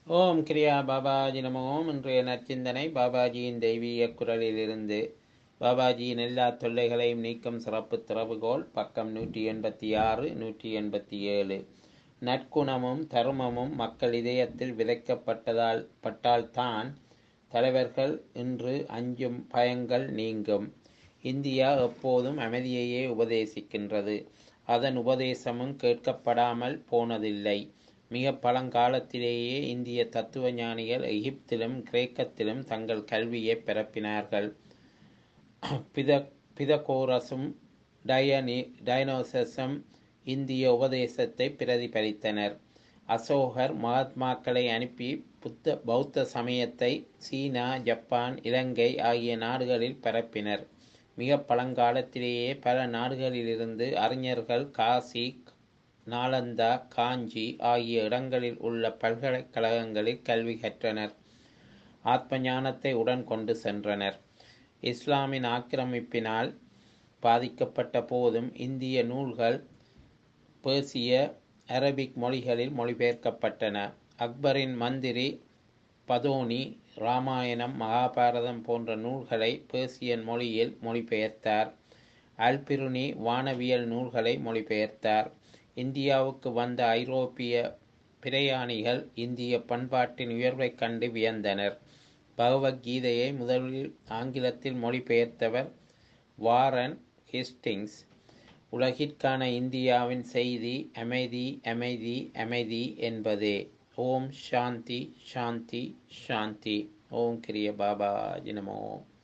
ஓம் கிரியா பாபாஜி நம ஓம் இன்றைய நற்சிந்தனை பாபாஜியின் தெய்வீக குரலிலிருந்து பாபாஜியின் எல்லா தொல்லைகளையும் நீக்கும் சிறப்பு திறவுகோல் பக்கம் நூற்றி எண்பத்தி ஆறு நூற்றி எண்பத்தி ஏழு நற்குணமும் தருமமும் மக்கள் இதயத்தில் விதைக்கப்பட்டதால் பட்டால்தான் தலைவர்கள் இன்று அஞ்சும் பயங்கள் நீங்கும் இந்தியா எப்போதும் அமைதியையே உபதேசிக்கின்றது அதன் உபதேசமும் கேட்கப்படாமல் போனதில்லை மிக பழங்காலத்திலேயே இந்திய தத்துவ ஞானிகள் எகிப்திலும் கிரேக்கத்திலும் தங்கள் கல்வியை பரப்பினார்கள் பித பிதகோரஸும் டயனி டைனோசஸும் இந்திய உபதேசத்தை பிரதிபலித்தனர் அசோகர் மகாத்மாக்களை அனுப்பி புத்த பௌத்த சமயத்தை சீனா ஜப்பான் இலங்கை ஆகிய நாடுகளில் பரப்பினர் மிக பழங்காலத்திலேயே பல நாடுகளிலிருந்து அறிஞர்கள் காசி நாலந்தா காஞ்சி ஆகிய இடங்களில் உள்ள பல்கலைக்கழகங்களில் கல்வி கற்றனர் ஆத்ம ஞானத்தை உடன் கொண்டு சென்றனர் இஸ்லாமின் ஆக்கிரமிப்பினால் பாதிக்கப்பட்ட போதும் இந்திய நூல்கள் பேர்சிய அரபிக் மொழிகளில் மொழிபெயர்க்கப்பட்டன அக்பரின் மந்திரி பதோனி ராமாயணம் மகாபாரதம் போன்ற நூல்களை பேர்சியன் மொழியில் மொழிபெயர்த்தார் அல்பிருனி வானவியல் நூல்களை மொழிபெயர்த்தார் இந்தியாவுக்கு வந்த ஐரோப்பிய பிரயாணிகள் இந்திய பண்பாட்டின் உயர்வைக் கண்டு வியந்தனர் பகவத்கீதையை முதலில் ஆங்கிலத்தில் மொழிபெயர்த்தவர் வாரன் ஹிஸ்டிங்ஸ் உலகிற்கான இந்தியாவின் செய்தி அமைதி அமைதி அமைதி என்பதே ஓம் சாந்தி சாந்தி சாந்தி ஓம் கிரிய பாபா ஜினமோ